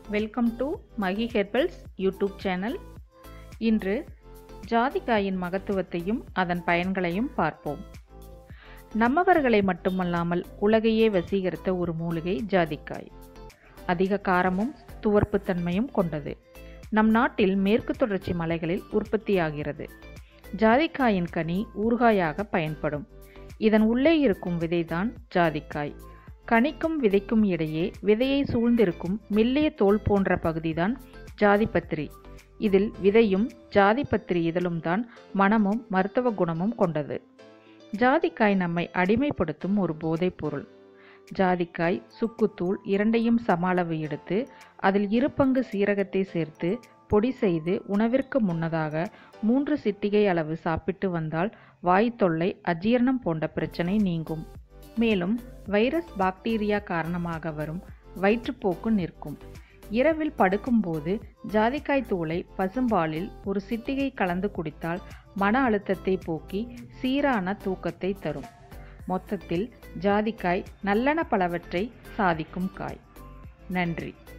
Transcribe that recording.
welcome to Magi herbals YouTube channel இன்று ஜாதிக்காயின் மகத்துவத்தையும் அதன் பயன்களையும் பார்ப்போம் நம்மவர்களை மட்டுமல்லாமல் உலகையே வசீகரித்த ஒரு மூலிகை ஜாதிக்காய் அதிக காரமும் துவர்ப்புத்தன்மையும் கொண்டது நம் நாட்டில் மேற்கு தொடர்ச்சி மலைகளில் உற்பத்தியாகிறது ஜாதிக்காயின் கனி ஊறுகாயாக பயன்படும் இதன் உள்ளே இருக்கும் விதைதான் ஜாதிக்காய் கனிக்கும் விதைக்கும் இடையே விதையை சூழ்ந்திருக்கும் மெல்லிய தோல் போன்ற பகுதிதான் ஜாதிபத்திரி இதில் விதையும் ஜாதிபத்திரி இதழும் தான் மணமும் மருத்துவ குணமும் கொண்டது ஜாதிக்காய் நம்மை அடிமைப்படுத்தும் ஒரு போதைப் பொருள் ஜாதிக்காய் சுக்குத்தூள் இரண்டையும் சம அளவு எடுத்து அதில் இரு பங்கு சீரகத்தை சேர்த்து பொடி செய்து உணவிற்கு முன்னதாக மூன்று சிட்டிகை அளவு சாப்பிட்டு வந்தால் வாய் தொல்லை அஜீரணம் போன்ற பிரச்சனை நீங்கும் மேலும் வைரஸ் பாக்டீரியா காரணமாக வரும் வயிற்றுப்போக்கு நிற்கும் இரவில் படுக்கும்போது ஜாதிக்காய் தூளை பசும்பாலில் ஒரு சிட்டிகை கலந்து குடித்தால் மன அழுத்தத்தை போக்கி சீரான தூக்கத்தை தரும் மொத்தத்தில் ஜாதிக்காய் நல்லன பலவற்றை சாதிக்கும் காய் நன்றி